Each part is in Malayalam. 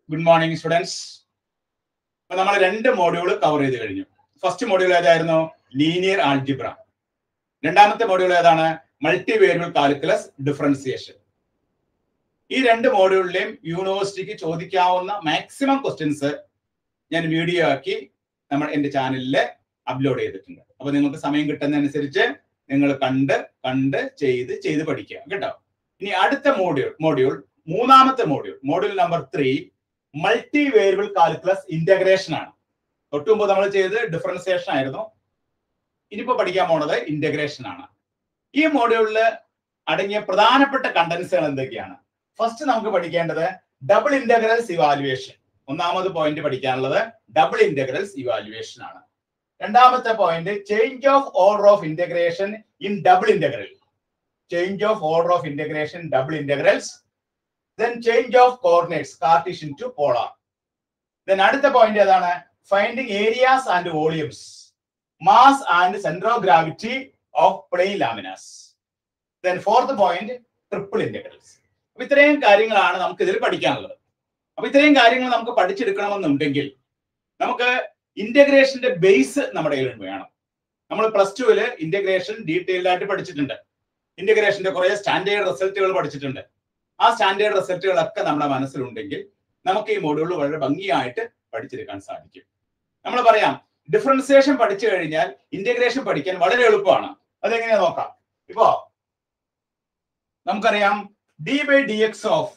ഗുഡ് മോർണിംഗ് സ്റ്റുഡൻസ് അപ്പൊ നമ്മൾ രണ്ട് മോഡ്യൂൾ കവർ ചെയ്ത് കഴിഞ്ഞു ഫസ്റ്റ് മോഡ്യൂൾ ഏതായിരുന്നു ലീനിയർ ആൾജിബ്ര രണ്ടാമത്തെ മോഡ്യൂൾ ഏതാണ് മൾട്ടി വേരിയബിൾ കാൽക്കുലസ് ഡിഫറൻസിയേഷൻ ഈ രണ്ട് മോഡ്യൂളിലെയും യൂണിവേഴ്സിറ്റിക്ക് ചോദിക്കാവുന്ന മാക്സിമം ക്വസ്റ്റ്യൻസ് ഞാൻ വീഡിയോ ആക്കി നമ്മൾ എന്റെ ചാനലിൽ അപ്ലോഡ് ചെയ്തിട്ടുണ്ട് അപ്പൊ നിങ്ങൾക്ക് സമയം കിട്ടുന്നതനുസരിച്ച് നിങ്ങൾ കണ്ട് കണ്ട് ചെയ്ത് ചെയ്ത് പഠിക്കുക കേട്ടോ ഇനി അടുത്ത മോഡ്യൂൾ മോഡ്യൂൾ മൂന്നാമത്തെ module module number three multi variable calculus integration ആണ് തൊട്ട് മുമ്പ് നമ്മൾ ചെയ്തത് ഡിഫറൻസിയേഷൻ ആയിരുന്നു ഇനിയിപ്പോ പഠിക്കാൻ പോണത് ഇന്റഗ്രേഷൻ ആണ് ഈ മോഡ്യൂളിൽ അടങ്ങിയ പ്രധാനപ്പെട്ട കണ്ടൻസുകൾ എന്തൊക്കെയാണ് ഫസ്റ്റ് നമുക്ക് പഠിക്കേണ്ടത് ഡബിൾ ഇന്റഗ്രൽസ് ഇവാലുവേഷൻ ഒന്നാമത് പോയിന്റ് പഠിക്കാനുള്ളത് ഡബിൾ ഇന്റഗ്രൽസ് ഇവാലുവേഷൻ ആണ് രണ്ടാമത്തെ point change of order of integration in double integral change of order of integration double integrals then change of coordinates Cartesian to polar then അടുത്ത പോയിന്റ് ഏതാണ് finding areas and volumes mass and centre of gravity of plane laminas then fourth point triple integrals അപ്പൊ ഇത്രയും കാര്യങ്ങളാണ് നമുക്ക് ഇതിൽ പഠിക്കാനുള്ളത് അപ്പൊ ഇത്രയും കാര്യങ്ങൾ നമുക്ക് പഠിച്ചെടുക്കണമെന്നുണ്ടെങ്കിൽ നമുക്ക് ഇന്റഗ്രേഷന്റെ ബേസ് നമ്മുടെ കയ്യിൽ വേണം നമ്മൾ പ്ലസ് ടുവില് ഇന്റഗ്രേഷൻ ഡീറ്റെയിൽഡ് ആയിട്ട് പഠിച്ചിട്ടുണ്ട് ഇന്റഗ്രേഷന്റെ കുറെ സ്റ്റാൻഡേർഡ് റിസൾട്ടുകൾ പഠിച്ചിട്ടുണ്ട് ആ സ്റ്റാൻഡേർഡ് റിസൾട്ടുകളൊക്കെ നമ്മുടെ മനസ്സിലുണ്ടെങ്കിൽ നമുക്ക് ഈ മോഡ്യൂൾ വളരെ ഭംഗിയായിട്ട് പഠിച്ചെടുക്കാൻ സാധിക്കും നമ്മൾ പറയാം ഡിഫറൻസിയേഷൻ പഠിച്ചു കഴിഞ്ഞാൽ ഇന്റഗ്രേഷൻ പഠിക്കാൻ വളരെ എളുപ്പമാണ് അതെങ്ങനെയാ നോക്കാം ഇപ്പോ നമുക്കറിയാം D by D X of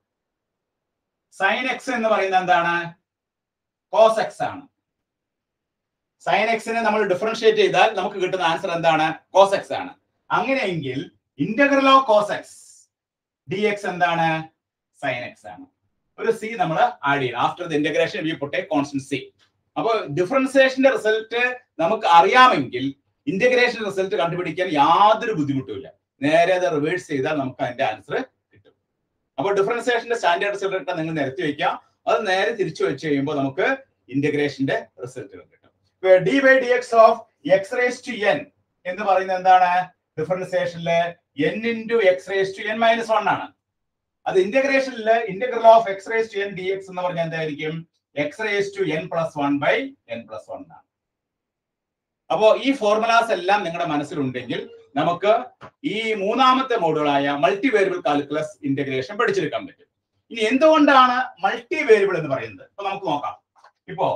sine X എന്ന് പറയുന്നത് എന്താണ് കോസ് എക്സ് ആണ് സൈൻ എക്സിനെ നമ്മൾ ഡിഫറൻഷിയേറ്റ് ചെയ്താൽ നമുക്ക് കിട്ടുന്ന ആൻസർ എന്താണ് കോസ് എക്സ് ആണ് അങ്ങനെയെങ്കിൽ integral of cos X D X എന്താണ് സൈൻ എക്സ് ആണ് ഒരു സി നമ്മൾ ആഡ് ചെയ്യണം after the integration we put a constant C അപ്പോൾ ഡിഫറൻസിയേഷന്റെ റിസൾട്ട് നമുക്ക് അറിയാമെങ്കിൽ ഇന്റഗ്രേഷൻ റിസൾട്ട് കണ്ടുപിടിക്കാൻ യാതൊരു ബുദ്ധിമുട്ടുമില്ല നേരെ അത് റിവേഴ്സ് ചെയ്താൽ നമുക്ക് അതിന്റെ ആൻസർ കിട്ടും അപ്പോൾ ഡിഫറൻസിയേഷന്റെ സ്റ്റാൻഡേർഡ് റിസൾട്ട് നിങ്ങൾ നിരത്തി വെക്കുക അത് നേരെ തിരിച്ചു വെച്ച് കഴിയുമ്പോൾ നമുക്ക് ഇന്റഗ്രേഷന്റെ റിസൾട്ടുകൾ കിട്ടും D by D X of X raise to N എന്ന് പറയുന്നത് എന്താണ് ഡിഫറൻസിയേഷനില് N into X raise to N minus one ആണ് അത് ഇന്റഗ്രേഷനിൽ integral of X raise to N D X എന്ന് പറഞ്ഞാൽ എന്തായിരിക്കും X raise to N plus one by N plus one ആണ് അപ്പോ ഈ ഫോർമുലാസ് എല്ലാം നിങ്ങളുടെ മനസ്സിലുണ്ടെങ്കിൽ നമുക്ക് ഈ മൂന്നാമത്തെ മോഡുകളായ മൾട്ടി വേരിയബിൾ കാൽക്കുലസ് ഇന്റഗ്രേഷൻ പഠിച്ചെടുക്കാൻ പറ്റും ഇനി എന്തുകൊണ്ടാണ് മൾട്ടി വേരിയബിൾ എന്ന് പറയുന്നത് ഇപ്പൊ നമുക്ക് നോക്കാം ഇപ്പോ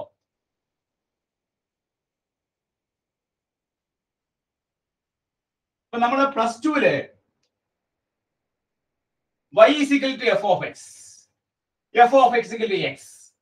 ഇപ്പൊ നമ്മൾ പ്ലസ് ടുവില് y is equal to f of x. f of x equal to x.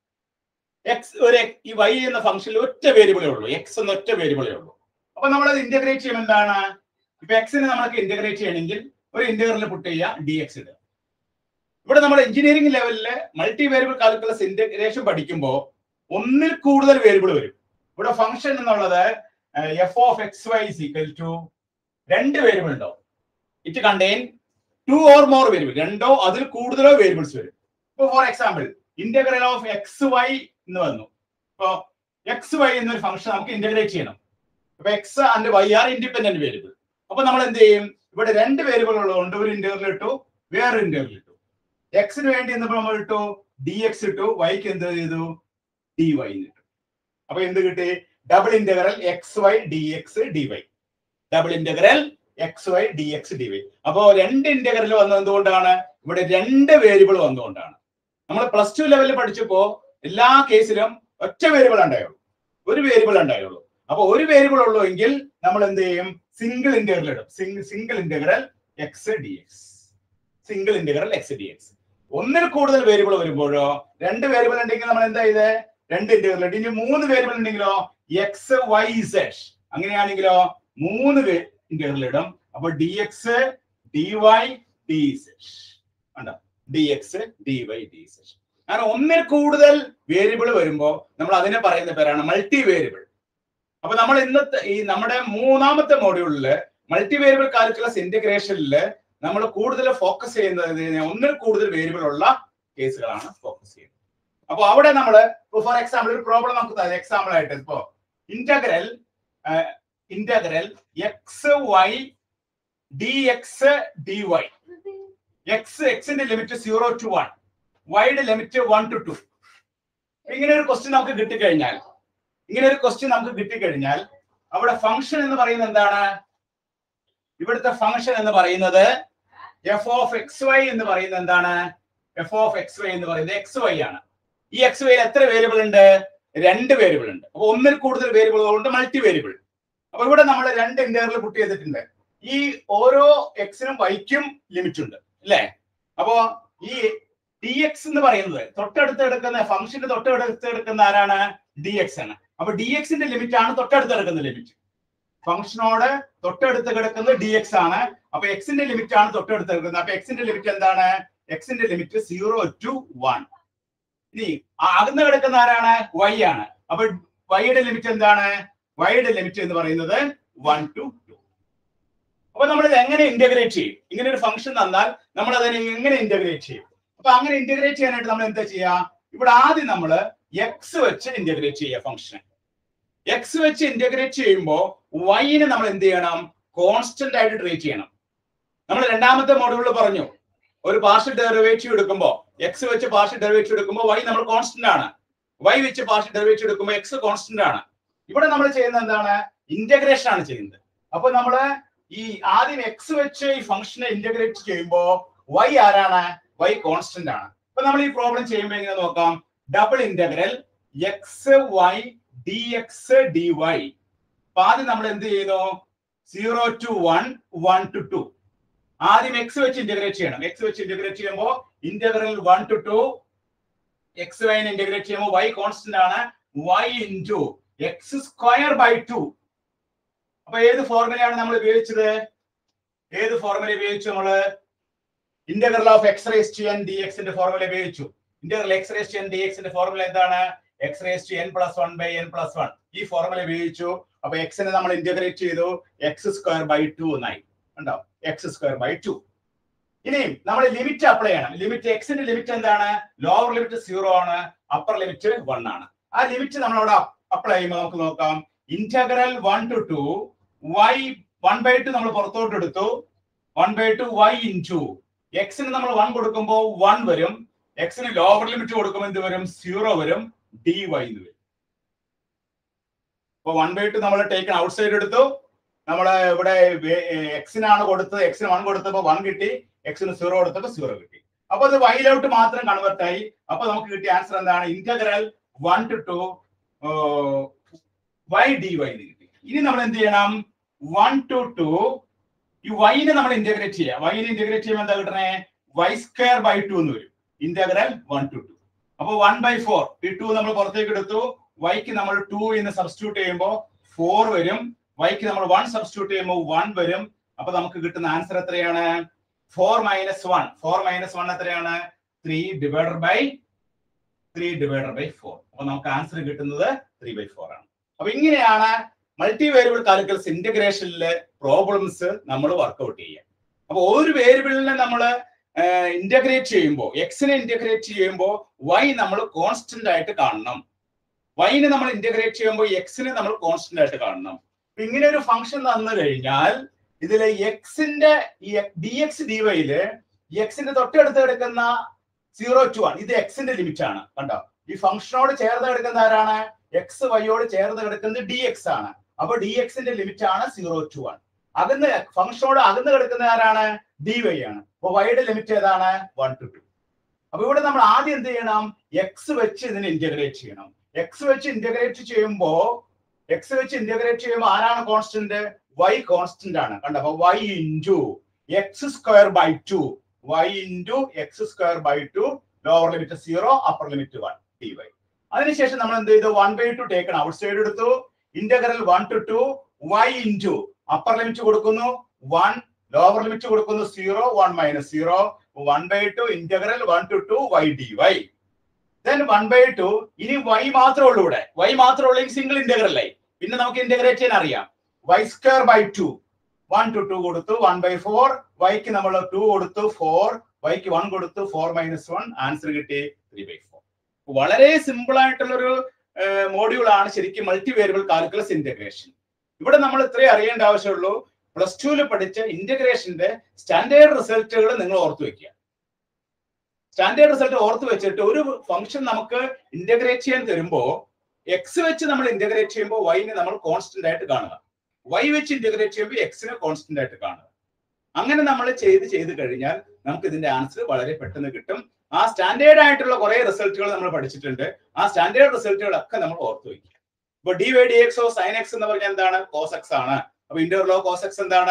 x ഒരു ഈ y എന്ന ഫംഗ്ഷനിൽ ഒറ്റ വേരിയബിളേ ഉള്ളൂ x എന്ന ഒറ്റ വേരിയബിളേ ഉള്ളൂ അപ്പൊ നമ്മൾ അത് ഇന്റഗ്രേറ്റ് ചെയ്യുമ്പോൾ എന്താണ് ഇപ്പൊ എക്സിനെ നമുക്ക് ഇന്റഗ്രേറ്റ് ചെയ്യണമെങ്കിൽ ഒരു ഇന്റഗ്രൽ പുട്ട് ചെയ്യുക ഡി എക്സ് ഇടുക ഇവിടെ നമ്മൾ എഞ്ചിനീയറിംഗ് ലെവലില് മൾട്ടി വേരിയബിൾ കാൽക്കുലസ് ഇന്റഗ്രേഷൻ പഠിക്കുമ്പോൾ ഒന്നിൽ കൂടുതൽ വേരിയബിൾ വരും ഇവിടെ ഫംഗ്ഷൻ എന്നുള്ളത് f of x y equal to രണ്ട് വേരിയബിൾ ഉണ്ടാവും it contain two or more variable രണ്ടോ അതിൽ കൂടുതലോ വേരിയബിൾസ് വരും ഇപ്പൊ for example integral of x y എന്ന് വന്നു ഇപ്പൊ എക്സ് വൈ എന്നൊരു ഫംഗ്ഷൻ നമുക്ക് ഇന്റഗ്രേറ്റ് ചെയ്യണം ഇപ്പൊ x and y are independent variable അപ്പൊ നമ്മൾ എന്ത് ചെയ്യും ഇവിടെ രണ്ട് വേരിയബിൾ ഉള്ളതുകൊണ്ട് ഒരു ഇന്റർവൽ ഇട്ടു വേറൊരു ഇന്റർവൽ ഇട്ടു എക്സിന് വേണ്ടി എന്നപ്പോൾ നമ്മൾ ഇട്ടു ഡി എക്സ് ഇട്ടു വൈക്ക് എന്ത് ചെയ്തു ഡി വൈ ഇട്ടു അപ്പൊ എന്ത് കിട്ടി double integral x y d x d y double integral x y d x d y അപ്പോ രണ്ട് ഇന്റഗ്രൽ വന്നത് എന്തുകൊണ്ടാണ് ഇവിടെ രണ്ട് വേരിയബിൾ വന്നുകൊണ്ടാണ് നമ്മൾ പ്ലസ് ടു ലെവലിൽ പഠിച്ചപ്പോ എല്ലാ കേസിലും ഒറ്റ വേരിയബിൾ ഉണ്ടായുള്ളൂ ഒരു വേരിയബിൾ ഉണ്ടായുള്ളൂ അപ്പൊ ഒരു വേരിയബിൾ ഉള്ളൂ എങ്കിൽ നമ്മൾ എന്ത് ചെയ്യും സിംഗിൾ ഇന്റഗ്രൽ ഇടും single integral x D x single integral x D x ഒന്നിൽ കൂടുതൽ വേരിയബിൾ വരുമ്പോഴോ രണ്ട് വേരിയബിൾ ഉണ്ടെങ്കിൽ നമ്മൾ എന്താ ചെയ്തേ രണ്ട് ഇന്റഗ്രൽ ഇട്ട് ഇനി മൂന്ന് വേരിയബിൾ ഉണ്ടെങ്കിലോ എക്സ് വൈ സെഡ് അങ്ങനെയാണെങ്കിലോ മൂന്ന് ഇന്റഗ്രൽ ഇടും അപ്പൊ d x d y d z കണ്ടോ d x d y d z അങ്ങനെ ഒന്നിൽ കൂടുതൽ വേരിയബിൾ വരുമ്പോൾ നമ്മൾ അതിനെ പറയുന്ന പേരാണ് മൾട്ടി വേരിയബിൾ അപ്പൊ നമ്മൾ ഇന്നത്തെ ഈ നമ്മുടെ മൂന്നാമത്തെ മോഡ്യൂളില് മൾട്ടി വേരിയബിൾ കാൽക്കുലസ് ഇന്റഗ്രേഷനിൽ നമ്മൾ കൂടുതൽ ഫോക്കസ് ചെയ്യുന്നത് ഒന്നിൽ കൂടുതൽ വേരിയബിൾ ഉള്ള കേസുകളാണ് ഫോക്കസ് ചെയ്യുന്നത് അപ്പൊ അവിടെ നമ്മൾ ഫോർ എക്സാമ്പിൾ ഒരു പ്രോബ്ലം നമുക്ക് എക്സാമ്പിൾ ആയിട്ട് ഇപ്പോ integral integral x y d x d y x എക്സിന്റെ ലിമിറ്റ് സീറോ ടു വൺ വൈയുടെ ലിമിറ്റ് വൺ ടു ടു ഇങ്ങനെ ഒരു ക്വസ്റ്റ്യൻ നമുക്ക് കിട്ടിക്കഴിഞ്ഞാൽ ഇങ്ങനെ ഒരു ക്വസ്റ്റ്യൻ നമുക്ക് കിട്ടിക്കഴിഞ്ഞാൽ അവിടെ ഫംഗ്ഷൻ എന്ന് പറയുന്നത് എന്താണ് ഇവിടുത്തെ ഫംഗ്ഷൻ എന്ന് പറയുന്നത് എഫ് ഓഫ് എക്സ് വൈ എന്ന് പറയുന്നത് എന്താണ് എഫ് ഓഫ് എക്സ് വൈ എന്ന് പറയുന്നത് എക്സ് വൈ ആണ് ഈ എക്സ് വൈ എത്ര വേരിയബിൾ ഉണ്ട് രണ്ട് വേരിയബിൾ ഉണ്ട് അപ്പൊ ഒന്നിൽ കൂടുതൽ വേരിയബിൾ ഉണ്ട് മൾട്ടി വേരിയബിൾ അപ്പൊ ഇവിടെ നമ്മൾ രണ്ട് ഇന്റർവൽ പുട്ട് ചെയ്തിട്ടുണ്ട് ഈ ഓരോ എക്സിനും വൈക്കും ലിമിറ്റ് ഉണ്ട് അല്ലേ അപ്പോ ഈ ഡി എക്സ് എന്ന് പറയുന്നത് തൊട്ടടുത്ത് എടുക്കുന്ന ഫംഗ്ഷന്റെ തൊട്ടടുത്ത് എടുക്കുന്ന ആരാണ് ഡി എക്സ് ആണ് അപ്പൊ ഡി എക്സിന്റെ ലിമിറ്റ് ആണ് തൊട്ടടുത്ത് എടുക്കുന്ന ലിമിറ്റ് ഫംഗ്ഷനോട് തൊട്ടടുത്ത് കിടക്കുന്നത് ഡി എക്സ് ആണ് അപ്പൊ എക്സിന്റെ ലിമിറ്റ് ആണ് തൊട്ടടുത്ത് എടുക്കുന്നത് അപ്പൊ എക്സിന്റെ ലിമിറ്റ് എന്താണ് എക്സിന്റെ ലിമിറ്റ് സീറോ ടു വൺ ഇനി അകന്ന് കിടക്കുന്ന ആരാണ് വൈ ആണ് അപ്പൊ വൈയുടെ ലിമിറ്റ് എന്താണ് വൈയുടെ ലിമിറ്റ് എന്ന് പറയുന്നത് വൺ ടു ടു അപ്പൊ നമ്മൾ ഇത് എങ്ങനെ ഇന്റഗ്രേറ്റ് ചെയ്യും ഇങ്ങനെ ഒരു ഫംഗ്ഷൻ തന്നാൽ നമ്മൾ അതിനെ എങ്ങനെ ഇന്റഗ്രേറ്റ് ചെയ്യും അപ്പൊ അങ്ങനെ ഇന്റഗ്രേറ്റ് ചെയ്യാനായിട്ട് നമ്മൾ എന്താ ചെയ്യാ ഇവിടെ ആദ്യം നമ്മൾ എക്സ് വെച്ച് ഇന്റഗ്രേറ്റ് ചെയ്യുക ഫംഗ്ഷൻ എക്സ് വെച്ച് ഇന്റഗ്രേറ്റ് ചെയ്യുമ്പോൾ വൈനെ നമ്മൾ എന്ത് ചെയ്യണം കോൺസ്റ്റന്റ് ആയിട്ട് ട്രീറ്റ് ചെയ്യണം നമ്മൾ രണ്ടാമത്തെ മോഡ്യൂളിൽ പറഞ്ഞു ഒരു പാർഷ്യൽ ഡെറിവേറ്റീവ് എടുക്കുമ്പോൾ എക്സ് വെച്ച് പാർഷ്യൽ ഡെറിവേറ്റീവ് എടുക്കുമ്പോൾ വൈ നമ്മൾ കോൺസ്റ്റന്റ് ആണ് വൈ വെച്ച് പാർഷ്യൽ ഡെറിവേറ്റീവ് എടുക്കുമ്പോൾ എക്സ് കോൺസ്റ്റന്റ് ആണ് ഇവിടെ നമ്മൾ ചെയ്യുന്നത് എന്താണ് ഇന്റഗ്രേഷൻ ആണ് ചെയ്യുന്നത് അപ്പൊ നമ്മള് ഈ ആദ്യം എക്സ് വെച്ച് ഈ ഫംഗ്ഷനെ ഇന്റഗ്രേറ്റ് ചെയ്യുമ്പോൾ വൈ ആരാണ് വൈ കോൺസ്റ്റന്റ് ആണ് അപ്പൊ നമ്മൾ ഈ പ്രോബ്ലം ചെയ്യുമ്പോൾ എങ്ങനെ നോക്കാം double integral x y d x d y അപ്പൊ ആദ്യം നമ്മൾ എന്ത് ചെയ്യുന്നു zero to one one to two ആദ്യം എക്സ് വെച്ച് ഇന്റഗ്രേറ്റ് ചെയ്യണം എക്സ് വെച്ച് ഇന്റഗ്രേറ്റ് ചെയ്യുമ്പോൾ integral one to two x വൈനെ ഇന്റഗ്രേറ്റ് ചെയ്യുമ്പോൾ വൈ കോൺസ്റ്റന്റ് ആണ് y into x square by two അപ്പൊ ഏത് ഫോർമുലയാണ് നമ്മൾ ഉപയോഗിച്ചത് ഏത് ഫോർമുല ഉപയോഗിച്ചു നമ്മള് integral of X raise to N d എക്സിന്റെ ഫോർമുല ഉപയോഗിച്ചു integral X raise to N d എക്സിന്റെ ഫോർമുല എന്താണ് x raise to N plus one by N plus one ഈ ഫോർമുല ഉപയോഗിച്ചു അപ്പൊ എക്സിനെ നമ്മൾ ഇന്റഗ്രേറ്റ് ചെയ്തു എക്സ് സ്ക്വയർ ബൈ ടു എന്നായി ഉണ്ടോ എക്സ് സ്ക്വയർ ബൈ ടു ഇനിയും നമ്മൾ ലിമിറ്റ് അപ്ലൈ ചെയ്യണം ലിമിറ്റ് എക്സിന്റെ ലിമിറ്റ് എന്താണ് ലോവർ ലിമിറ്റ് സീറോ ആണ് അപ്പർ ലിമിറ്റ് വൺ ആണ് ആ ലിമിറ്റ് നമ്മൾ അവിടെ അപ്ലൈ ചെയ്യുമ്പോൾ നമുക്ക് നോക്കാം integral one to two y one by two നമ്മൾ പുറത്തോട്ട് എടുത്തു one by two y into എക്സിന് നമ്മൾ വൺ കൊടുക്കുമ്പോൾ വൺ വരും എക്സിന് ലോവർ ലിമിറ്റ് കൊടുക്കുമ്പോൾ എന്ത് വരും സീറോ വരും ഡി വൈ എന്ന് വരും അപ്പൊ വൺ ബൈ ടു നമ്മൾ ടേക്കൺ ഔട്ട് സൈഡ് എടുത്തു നമ്മൾ ഇവിടെ എക്സിനാണ് കൊടുത്തത് എക്സിന് വൺ കൊടുത്തപ്പോൾ വൺ കിട്ടി എക്സിന് സീറോ കൊടുത്തപ്പോൾ സീറോ കിട്ടി അപ്പൊ അത് വൈയിലോട്ട് മാത്രം കൺവേർട്ട് ആയി അപ്പൊ നമുക്ക് കിട്ടിയ ആൻസർ എന്താണ് integral one to two y d y എന്ന് കിട്ടി ഇനി നമ്മൾ എന്ത് ചെയ്യണം വൺ ടു ടു ഈ വൈനെ നമ്മൾ ഇന്റഗ്രേറ്റ് ചെയ്യാം വൈനെ ഇന്റഗ്രേറ്റ് ചെയ്യുമ്പോൾ എന്താ കിട്ടണേ വൈ സ്ക്വയർ ബൈ ടു എന്ന് വരും ഇന്റഗ്രൽ വൺ ടു ടു അപ്പൊ വൺ ബൈ ഫോർ ഈ ടു നമ്മൾ പുറത്തേക്ക് എടുത്തു വൈക്ക് നമ്മൾ ടു എന്ന് സബ്സ്റ്റിറ്റ്യൂട്ട് ചെയ്യുമ്പോൾ ഫോർ വരും വൈക്ക് നമ്മൾ വൺ സബ്സ്റ്റിറ്റ്യൂട്ട് ചെയ്യുമ്പോൾ വൺ വരും അപ്പൊ നമുക്ക് കിട്ടുന്ന ആൻസർ എത്രയാണ് four minus one four minus one എത്രയാണ് three divided by three divided by four അപ്പൊ നമുക്ക് ആൻസർ കിട്ടുന്നത് ത്രീ ബൈ ഫോർ ആണ് അപ്പൊ ഇങ്ങനെയാണ് മൾട്ടി വേരിയബിൾ കാൽക്കുലസ് ഇന്റഗ്രേഷനിലെ പ്രോബ്ലംസ് നമ്മൾ വർക്ക്ഔട്ട് ചെയ്യുക അപ്പൊ ഒരു വേരിയബിളിനെ നമ്മൾ ഇന്റഗ്രേറ്റ് ചെയ്യുമ്പോൾ എക്സിനെ ഇന്റഗ്രേറ്റ് ചെയ്യുമ്പോൾ വൈ നമ്മൾ കോൺസ്റ്റന്റ് ആയിട്ട് കാണണം വൈനെ നമ്മൾ ഇന്റഗ്രേറ്റ് ചെയ്യുമ്പോൾ എക്സിനെ നമ്മൾ കോൺസ്റ്റന്റ് ആയിട്ട് കാണണം അപ്പൊ ഇങ്ങനെ ഒരു ഫംഗ്ഷൻ തന്നു കഴിഞ്ഞാൽ ഇതിലെ എക്സിന്റെ ഡി എക്സ് ഡി വൈയില് എക്സിന്റെ തൊട്ടടുത്ത് കിടക്കുന്ന സീറോ ടു ആണ് ഇത് എക്സിന്റെ ലിമിറ്റ് ആണ് കണ്ടോ ഈ ഫംഗ്ഷനോട് ചേർന്ന് കിടക്കുന്ന ആരാണ് എക്സ് വൈയോട് ചേർന്ന് കിടക്കുന്നത് ഡി എക്സ് ആണ് അപ്പൊ ഡി എക്സിന്റെ ലിമിറ്റ് ആണ് സീറോ ടു ആണ് അകന്ന് ഫംഗ്ഷനോട് അകന്ന് കിടക്കുന്ന ആരാണ് ഡി വൈ ആണ് അപ്പൊ വൈയുടെ ലിമിറ്റ് ഏതാണ് വൺ ടു ടു അപ്പൊ ഇവിടെ നമ്മൾ ആദ്യം എന്ത് ചെയ്യണം എക്സ് വെച്ച് ഇതിനെ ഇന്റഗ്രേറ്റ് ചെയ്യണം എക്സ് വെച്ച് ഇന്റഗ്രേറ്റ് ചെയ്യുമ്പോ എക്സ് വെച്ച് ഇന്റഗ്രേറ്റ് ചെയ്യുമ്പോൾ ആരാണ് കോൺസ്റ്റന്റ് വൈ കോൺസ്റ്റന്റ് ആണ് കണ്ടോ അപ്പൊ y into x square by two y into x square by two lower limit zero upper limit one d y അതിനുശേഷം നമ്മൾ എന്ത് ചെയ്തു one by two taken outside എടുത്തു integral one to two y into upper limit കൊടുക്കുന്നു വൺ ലോവർ ലിമിറ്റ് കൊടുക്കുന്നു zero one minus zero one by two integral one to two y d y then one by two ഇനി വൈ മാത്രമേ ഉള്ളൂ ഇവിടെ വൈ മാത്രമേ ഉള്ളൂ സിംഗിൾ ഇന്റഗ്രൽ ആയി പിന്നെ നമുക്ക് ഇന്റഗ്രേറ്റ് ചെയ്യാൻ അറിയാം y square by two one to two കൊടുത്തു വൺ ബൈ ഫോർ വൈക്ക് നമ്മൾ ടു കൊടുത്തു ഫോർ വൈക്ക് വൺ കൊടുത്തു ഫോർ മൈനസ് വൺ ആൻസർ കിട്ടി ത്രീ ബൈ ഫോർ വളരെ സിമ്പിൾ ആയിട്ടുള്ളൊരു മോഡ്യൂൾ ആണ് ശരിക്കും മൾട്ടി വേരിയബിൾ കാൽക്കുലസ് ഇന്റഗ്രേഷൻ ഇവിടെ നമ്മൾ ഇത്രയും അറിയേണ്ട ആവശ്യമുള്ളൂ പ്ലസ് ടുവിൽ പഠിച്ച ഇന്റഗ്രേഷന്റെ സ്റ്റാൻഡേർഡ് റിസൾട്ടുകൾ നിങ്ങൾ ഓർത്തു വെക്കുക സ്റ്റാൻഡേർഡ് റിസൾട്ട് ഓർത്ത് വെച്ചിട്ട് ഒരു ഫംഗ്ഷൻ നമുക്ക് ഇന്റഗ്രേറ്റ് ചെയ്യാൻ തരുമ്പോ എക്സ് വെച്ച് നമ്മൾ ഇന്റഗ്രേറ്റ് ചെയ്യുമ്പോൾ വൈനെ നമ്മൾ കോൺസ്റ്റന്റ് ആയിട്ട് കാണുക വൈ വെച്ച് ഇന്റഗ്രേറ്റ് ചെയ്യുമ്പോൾ എക്സിനെ കോൺസ്റ്റന്റ് ആയിട്ട് കാണുക അങ്ങനെ നമ്മൾ ചെയ്ത് ചെയ്ത് കഴിഞ്ഞാൽ നമുക്ക് ഇതിന്റെ ആൻസർ വളരെ പെട്ടെന്ന് കിട്ടും ആ സ്റ്റാൻഡേർഡ് ആയിട്ടുള്ള കുറെ റിസൾട്ടുകൾ നമ്മൾ പഠിച്ചിട്ടുണ്ട് ആ സ്റ്റാൻഡേർഡ് റിസൾട്ടുകളൊക്കെ നമ്മൾ ഓർത്ത് വയ്ക്കുക ഇപ്പൊ d y d x of sine X എന്ന് പറഞ്ഞാൽ എന്താണ് കോസ് എക്സ് ആണ് അപ്പൊ ഇന്റർലോ കോസ് എക്സ് എന്താണ്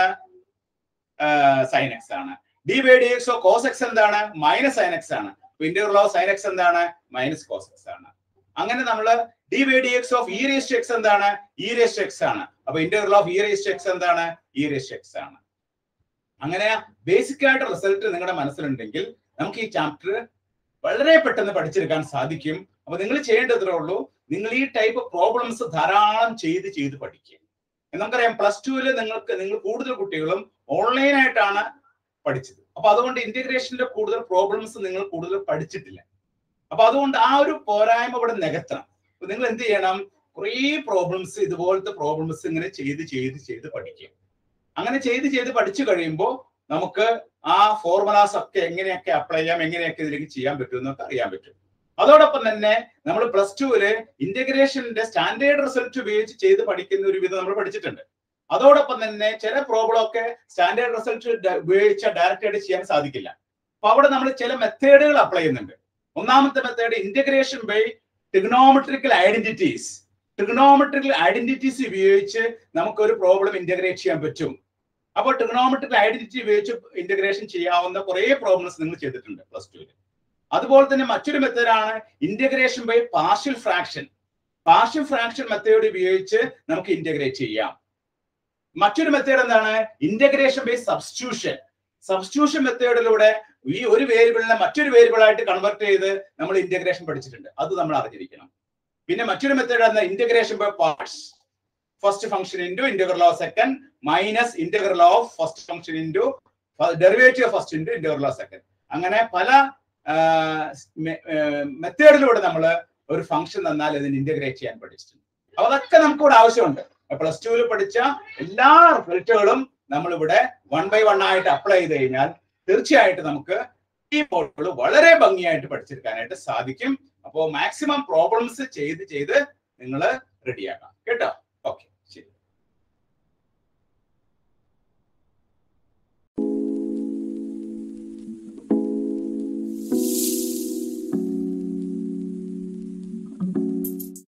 സൈൻ എക്സ് ആണ് d by D x of cos x എന്താണ് മൈനസ് സൈൻ എക്സ് ആണ് ഇന്റർലോ സൈൻ എക്സ് എന്താണ് മൈനസ് കോസ് എക്സ് ആണ് അങ്ങനെ നമ്മൾ d by D X of e raise x എന്താണ് ഇ റേസ് എക്സ് ആണ് അപ്പൊ interval of e raise x എന്താണ് ഇ റേസ് എക്സ് ആണ് അങ്ങനെ ബേസിക് ആയിട്ട് റിസൾട്ട് നിങ്ങളുടെ മനസ്സിലുണ്ടെങ്കിൽ നമുക്ക് ഈ ചാപ്റ്റർ വളരെ പെട്ടെന്ന് പഠിച്ചെടുക്കാൻ സാധിക്കും അപ്പൊ നിങ്ങൾ ചെയ്യേണ്ടത്രേ ഉള്ളൂ നിങ്ങൾ ഈ ടൈപ്പ് പ്രോബ്ലംസ് ധാരാളം ചെയ്ത് ചെയ്ത് പഠിക്കുക നമുക്കറിയാം പ്ലസ് ടുവിൽ നിങ്ങൾക്ക് നിങ്ങൾ കൂടുതൽ കുട്ടികളും ഓൺലൈനായിട്ടാണ് പഠിച്ചത് അപ്പൊ അതുകൊണ്ട് ഇന്റഗ്രേഷന്റെ കൂടുതൽ പ്രോബ്ലംസ് നിങ്ങൾ കൂടുതൽ പഠിച്ചിട്ടില്ല അപ്പൊ അതുകൊണ്ട് ആ ഒരു പോരായ്മ ഇവിടെ നികത്തണം അപ്പൊ നിങ്ങൾ എന്ത് ചെയ്യണം കുറേ പ്രോബ്ലംസ് ഇതുപോലത്തെ പ്രോബ്ലംസ് ഇങ്ങനെ ചെയ്ത് ചെയ്ത് ചെയ്ത് പഠിക്കുക അങ്ങനെ ചെയ്ത് ചെയ്ത് പഠിച്ചു കഴിയുമ്പോൾ നമുക്ക് ആ ഫോർമുലാസ് ഒക്കെ എങ്ങനെയൊക്കെ അപ്ലൈ ചെയ്യാം എങ്ങനെയൊക്കെ ഇതിലേക്ക് ചെയ്യാൻ പറ്റും എന്നൊക്കെ അറിയാൻ പറ്റും അതോടൊപ്പം തന്നെ നമ്മൾ പ്ലസ് ടുവില് ഇന്റഗ്രേഷന്റെ സ്റ്റാൻഡേർഡ് റിസൾട്ട് ഉപയോഗിച്ച് ചെയ്ത് പഠിക്കുന്ന ഒരു വിധം നമ്മൾ പഠിച്ചിട്ടുണ്ട് അതോടൊപ്പം തന്നെ ചില പ്രോബ്ലം ഒക്കെ സ്റ്റാൻഡേർഡ് റിസൾട്ട് ഉപയോഗിച്ച ഡയറക്റ്റ് ആയിട്ട് ചെയ്യാൻ സാധിക്കില്ല അപ്പൊ അവിടെ നമ്മൾ ചില മെത്തേഡുകൾ അപ്ലൈ ചെയ്യുന്നുണ്ട് ഒന്നാമത്തെ method integration by trigonometrical identities trigonometrical identities ഉപയോഗിച്ച് നമുക്ക് ഒരു പ്രോബ്ലം ഇന്റഗ്രേറ്റ് ചെയ്യാൻ പറ്റും അപ്പോൾ ടിഗ്നോമെട്രിക്കൽ ഐഡന്റിറ്റി ഉപയോഗിച്ച് ഇന്റഗ്രേഷൻ ചെയ്യാവുന്ന കുറെ പ്രോബ്ലംസ് നിങ്ങൾ ചെയ്തിട്ടുണ്ട് പ്ലസ് ടുവിൽ അതുപോലെ തന്നെ മറ്റൊരു മെത്തേഡാണ് integration by partial fraction partial fraction method ഉപയോഗിച്ച് നമുക്ക് ഇന്റഗ്രേറ്റ് ചെയ്യാം മറ്റൊരു മെത്തേഡ് എന്താണ് ഇന്റഗ്രേഷൻ ബൈ സബ്സ്റ്റിറ്റ്യൂഷൻ സബ്സ്റ്റിറ്റ്യൂഷൻ മെത്തേഡിലൂടെ ഈ ഒരു വേരിയബിളിനെ മറ്റൊരു വേരിയബിൾ ആയിട്ട് കൺവെർട്ട് ചെയ്ത് നമ്മൾ ഇന്റഗ്രേഷൻ പഠിച്ചിട്ടുണ്ട് അത് നമ്മൾ അറിഞ്ഞിരിക്കണം പിന്നെ മറ്റൊരു മെത്തേഡ് ആണ് integration by parts first function into integral of second minus integral of first function into derivative first into integral of second അങ്ങനെ പല മെത്തേഡിലൂടെ നമ്മൾ ഒരു ഫംഗ്ഷൻ തന്നാൽ ഇതിന് ഇന്റഗ്രേറ്റ് ചെയ്യാൻ പഠിച്ചിട്ടുണ്ട് അപ്പൊ അതൊക്കെ നമുക്ക് ഇവിടെ ആവശ്യമുണ്ട് പ്ലസ് ടുവിൽ പഠിച്ച എല്ലാ റിസൾട്ടുകളും നമ്മളിവിടെ വൺ ബൈ വൺ ആയിട്ട് അപ്ലൈ ചെയ്ത് കഴിഞ്ഞാൽ തീർച്ചയായിട്ടും നമുക്ക് ഈ മോഡുകൾ വളരെ ഭംഗിയായിട്ട് പഠിച്ചെടുക്കാനായിട്ട് സാധിക്കും അപ്പോൾ മാക്സിമം പ്രോബ്ലംസ് ചെയ്ത് ചെയ്ത് നിങ്ങൾ റെഡിയാക്കാം കേട്ടോ